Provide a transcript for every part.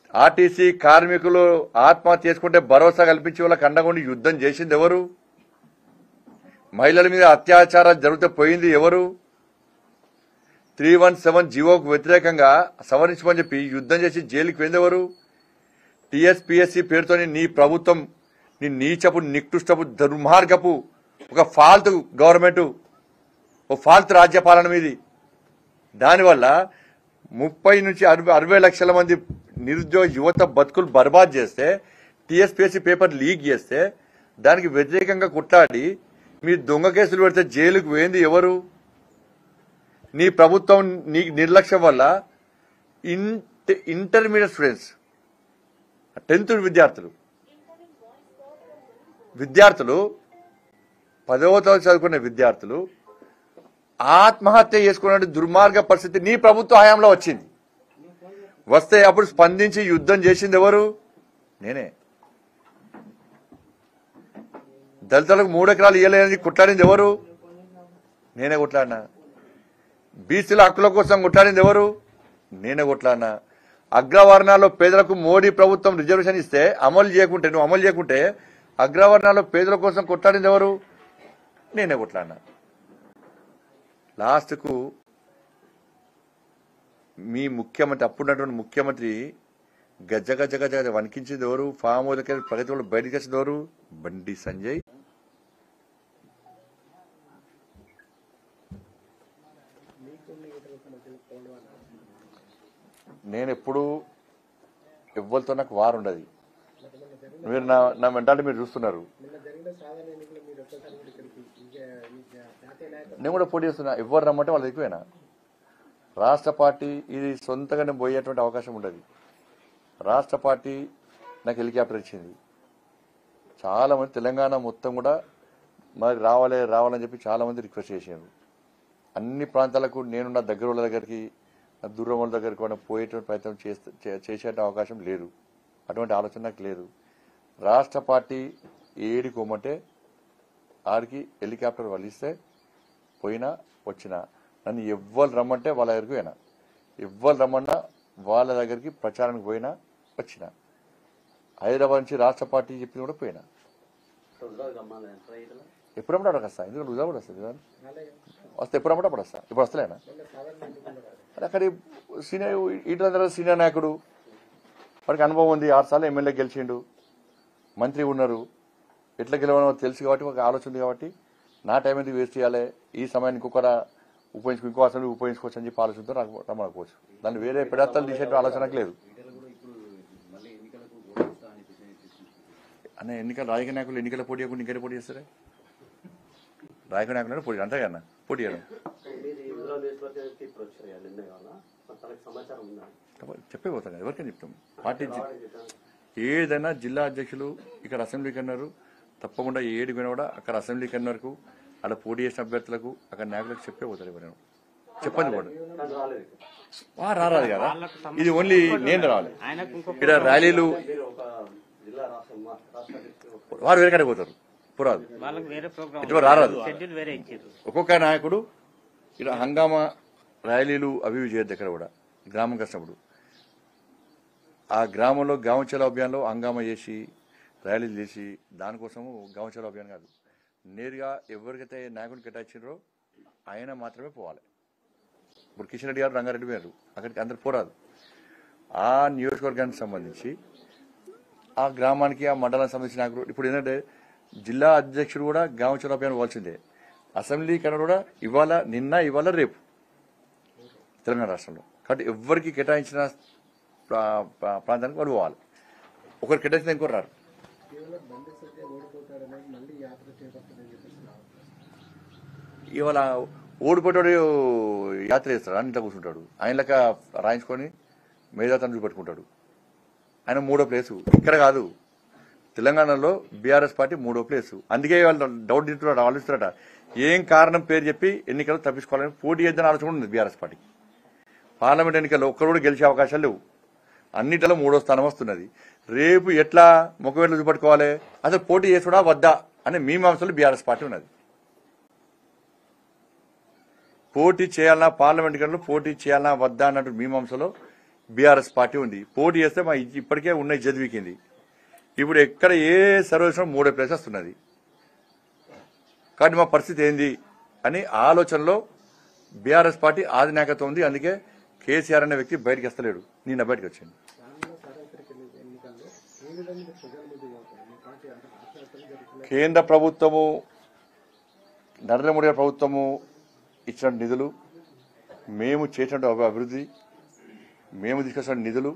RTC కార్మికులు ఆత్మహత్య చేసుకుంటే భరోసా కల్పించి వాళ్ళకి అండగుండి యుద్ధం చేసింది ఎవరు మహిళల మీద అత్యాచారాలు జరిగితే పోయింది ఎవరు త్రీ వన్ సెవెన్ జీవోకు వ్యతిరేకంగా సవరించమని చెప్పి యుద్ధం చేసి జైలుకి పోయింది ఎవరు టీఎస్పీఎస్సీ పేరుతోని నీ ప్రభుత్వం నీ నీచపు నికృష్టపు దుర్మార్గపు ఒక ఫాల్తు గవర్నమెంట్ ఒక ఫాల్తు రాజ్యపాలన మీది దానివల్ల ముప్పై నుంచి అరవై అరవై లక్షల మంది నిరుద్యోగ యువత బతుకులు బర్బాద్ చేస్తే టీఎస్పీఎస్సీ పేపర్ లీక్ చేస్తే దానికి వ్యతిరేకంగా కొట్లాడి మీ దొంగ కేసులు పెడితే జైలుకు పోయింది ఎవరు నీ ప్రభుత్వం నీ నిర్లక్ష్యం వల్ల ఇంట ఇంటర్మీడియట్ స్టూడెంట్స్ టెన్త్ విద్యార్థులు విద్యార్థులు పదవ తరగతి చదువుకునే విద్యార్థులు ఆత్మహత్య చేసుకునే దుర్మార్గ పరిస్థితి నీ ప్రభుత్వ హయాంలో వచ్చింది వస్తే అప్పుడు స్పందించి యుద్ధం చేసింది ఎవరు నేనే దళితులకు మూడు ఎకరాలు ఇవ్వలేదని కొట్లాడింది ఎవరు నేనే కొట్లాడినా బీసీల హక్కుల కోసం కొట్లాడింది ఎవరు నేనే కొట్లాడినా అగ్రవర్ణాల్లో పేదలకు మోడీ ప్రభుత్వం రిజర్వేషన్ ఇస్తే అమలు చేయకుంటే నువ్వు అమలు చేయకుంటే అగ్రవర్ణాల్లో పేదల కోసం కొట్లాడింది ఎవరు నేనే కొట్లాడినా లాస్ట్కు మీ ముఖ్యమంత్రి అప్పుడున్నటువంటి ముఖ్యమంత్రి గజ గజ గజ గజ వణికించింది ఎవరు ఫామ్ హౌస్కి ప్రగతి వాళ్ళు బయటకు వచ్చింది ఎవరు బండి సంజయ్ నేను ఎప్పుడు ఎవ్వరితో నాకు వారు ఉండదు మీరు నా నా మెంటాలిటీ మీరు చూస్తున్నారు నిన్న జరిగిన సాధారణ ఎన్నికలు మీరు ఒక్కసారి కూడా ఇక్కడికి ఇంకా మీ జా- జాతీయ నాయకులు నేను కూడా పోటీ చేస్తున్నా ఎవరు రమ్మంటే వాళ్ళు ఎక్కువేనా రాష్ట్ర పార్టీ ఇది సొంతగా నేను పోయేటువంటి అవకాశం ఉండదు రాష్ట్ర పార్టీ నాకు హెలికాప్టర్ ఇచ్చింది చాలా మంది తెలంగాణ మొత్తం కూడా మరి రావాలి రావాలని చెప్పి చాలా మంది రిక్వెస్ట్ చేశారు అన్ని ప్రాంతాలకు నేను నా దగ్గర వాళ్ళ దగ్గరికి నా దూరం వాళ్ళ దగ్గరికి కూడా పోయేటువంటి ప్రయత్నం చేస్తే చే- చేసే అవకాశం లేదు అటువంటి ఆలోచన నాకు లేదు రాష్ట్ర పార్టీ ఏడికి పోమంటే ఆడికి హెలికాప్టర్ వాళ్ళు ఇస్తే పోయినా వచ్చినా నన్ను ఎవ్వరు రమ్మంటే వాళ్ళ దగ్గరికి పోయినా ఎవ్వరు రమ్మన్నా వాళ్ళ దగ్గరికి ప్రచారానికి పోయినా వచ్చిన హైదరాబాద్ నుంచి రాష్ట్ర పార్టీ చెప్పింది కూడా పోయినా రోజులు రమ్మాలి ఎంత రైతులు ఎప్పుడప్పుడు అక్కడ వస్తా ఎందుకంటే రుజా కూడా వస్తుంది కదా అలాగే వస్తే ఎప్పుడప్పుడు అప్పుడు వస్తా ఇప్పుడు వస్తలేనా మొన్న సాధారణ ఎన్నికలు మరి అక్కడ సీనియర్ ఈటల తర్వాత సీనియర్ నాయకుడు వాడికి అనుభవం ఉంది ఆరు సార్లు ఎమ్మెల్యే గెలిచిండు మంత్రి ఉన్నారు ఎట్లా గెలవనో తెలుసు కాబట్టి ఒక ఆలోచన ఉంది కాబట్టి నా టైం ఎందుకు వేస్ట్ చేయాలి ఈ సమయాన్ని ఇంకొకర ఉపయోగించుకో ఇంకో అసలు ఉపయోగించుకోవచ్చు అని చెప్పి ఆలోచనతో నాకు రమ్మనుకోవచ్చు దాన్ని వేరే పెడతలు తీసే ఆలోచన నాకు లేదు ఈటలు కూడా ఇప్పుడు మళ్ళీ ఎన్నికలకు ఓడిస్తా అని చెప్పేసి అన్న ఎన్నికల రాజకీయ నాయకులు ఎన్నికల పోటీ చేయకుండా ఇంకెక్కడ పోటీ చేస్తారే రాజకీయ నాయకులు పోటీ అంతే కన్నా పోటీ చేయడం మీరు ఈ హుజరాబాద్ నియోజకవర్గానికి ఇప్పుడు వచ్చారు నిన్న కావాలా తనకు సమాచారం ఉందా చెప్పే పోతాం కదా ఎవరికైనా చెప్తాం పార్టీ జి- రావడానికి చెప్పాను. ఏదైనా జిల్లా అధ్యక్షులు ఇక్కడ అసెంబ్లీకి అన్నారు తప్పకుండా ఏడు పోయినా కూడా అక్కడ అసెంబ్లీకి అన్నరకు అక్కడ పోటీ చేసిన అభ్యర్థులకు అక్కడ నాయకులకు చెప్పే పోతారు ఎవరైనా చెప్పండి కూడా కానీ రాలేదు ఇక్కడ. వా, రారాదు కదా ఇది ఓన్లీ నేను రావాలి ఆయనకు ఇంకో ఇక్కడ ర్యాలీలు మీరు ఒక జిల్లా రాష్ట్ర మా- రాష్ట్ర అధ్యక్షుడు ఒక వారు వేరే కాడికి పోతారు పురాదు వాళ్ళకి వేరే ప్రోగ్రామ్ ఇటు రారాదు షెడ్యూల్ వేరే ఇచ్చారు ఒక్కొక్క నాయకుడు ఇక్కడ హంగామా ర్యాలీలు అవి ఇవి చేయొద్దు ఎక్కడ కూడా గ్రామం కష్టపడు ఆ గ్రామంలో గావంచల అభియాన్లో హంగామా చేసి ర్యాలీలు చేసి దానికోసము గావంచల అభియాన్ కాదు నేరుగా ఎవరికైతే నాయకుడిని కేటాయించారో ఆయన మాత్రమే పోవాలి ఇప్పుడు కిషన్ రెడ్డి గారు రంగారెడ్డి గారు అక్కడికి అందరు పోరాదు ఆ నియోజకవర్గానికి సంబంధించి ఆ గ్రామానికి ఆ మండలానికి సంబంధించిన నాయకుడు ఇప్పుడు ఏంటంటే జిల్లా అధ్యక్షుడు కూడా గావంచల అభియాన్ పోవాల్సిందే అసెంబ్లీ కన్నా కూడా ఇవాళ నిన్న ఇవాళ రేపు తెలంగాణ రాష్ట్రంలో కాబట్టి ఎవరికి కేటాయించిన ప్రా- ప్రా- ప్రాంతానికి వాళ్ళు పోవాలి ఒకరు కేటాయించిన ఇంకోరు రారు కేవలం బండి సంజయ్ ఓడిపోతాడనేది మళ్ళీ యాత్ర చేపట్టదని చెప్పేసి నా ఉద్దేశం. ఇవాళ ఓడిపోతాడు యాత్ర చేస్తాడు అన్నింటిలో కూర్చుంటాడు ఆయన లెక్క రాయించుకొని మేధాతను చూపెట్టుకుంటాడు ఆయన మూడో ప్లేసు ఇక్కడ కాదు తెలంగాణలో బీఆర్ఎస్ పార్టీ మూడో ప్లేసు అందుకే వాళ్ళు డౌట్ తింటున్నాడు ఆలోచిస్తున్నారట ఏం కారణం పేరు చెప్పి ఎన్నికలు తప్పించుకోవాలని పోటీ చేద్దని ఆలోచన కూడా ఉంది బీఆర్ఎస్ పార్టీకి పార్లమెంట్ ఎన్నికల్లో ఒక్కరు కూడా గెలిచే అవకాశాలు లేవు అన్నిటిలో మూడో స్థానం వస్తున్నది రేపు ఎట్లా ముఖవేట్లు చూపెట్టుకోవాలి అసలు పోటీ చేసుడా వద్దా అనే మీమాంసలు బీఆర్ఎస్ పార్టీ ఉన్నది పోటీ చేయాలన్నా పార్లమెంట్ గంటలో పోటీ చేయాలన్నా వద్దా అన్నట్టు మీమాంసలో బీఆర్ఎస్ పార్టీ ఉంది పోటీ చేస్తే మా ఇ- ఇప్పటికే ఉన్న ఇజ్జత్ వీకింది ఇప్పుడు ఎక్కడ ఏ సర్వేశ్వరం మూడో ప్లేస్ వస్తున్నది కాబట్టి మా పరిస్థితి ఏంది అని ఆలోచనలో బీఆర్ఎస్ పార్టీ ఆది నాయకత్వం ఉంది అందుకే కేసీఆర్ అనే వ్యక్తి బయటకు వస్తలేడు నిన్న బయటకు వచ్చింది రానున్న సార్వత్రిక ఎన్ని- ఎన్నికల్లో ఏ విధంగా మీరు ప్రజల ముందు పోతారు మీ పార్టీ అంటే రాష్ట్రవ్యాప్తంగా జరుగుతున్న కేంద్ర ప్రభుత్వము నరేంద్ర మోడీ గారి ప్రభుత్వము ఇచ్చిన నిధులు మేము చేసిన అభివృద్ధి మేము తీసుకొచ్చిన నిధులు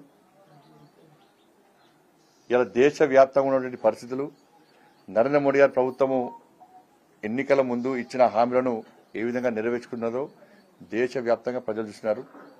ఇలా దేశవ్యాప్తంగా ఉన్నటువంటి పరిస్థితులు నరేంద్ర మోడీ గారి ప్రభుత్వము ఎన్నికల ముందు ఇచ్చిన హామీలను ఏ విధంగా నెరవేర్చుకున్నదో దేశవ్యాప్తంగా ప్రజలు చూస్తున్నారు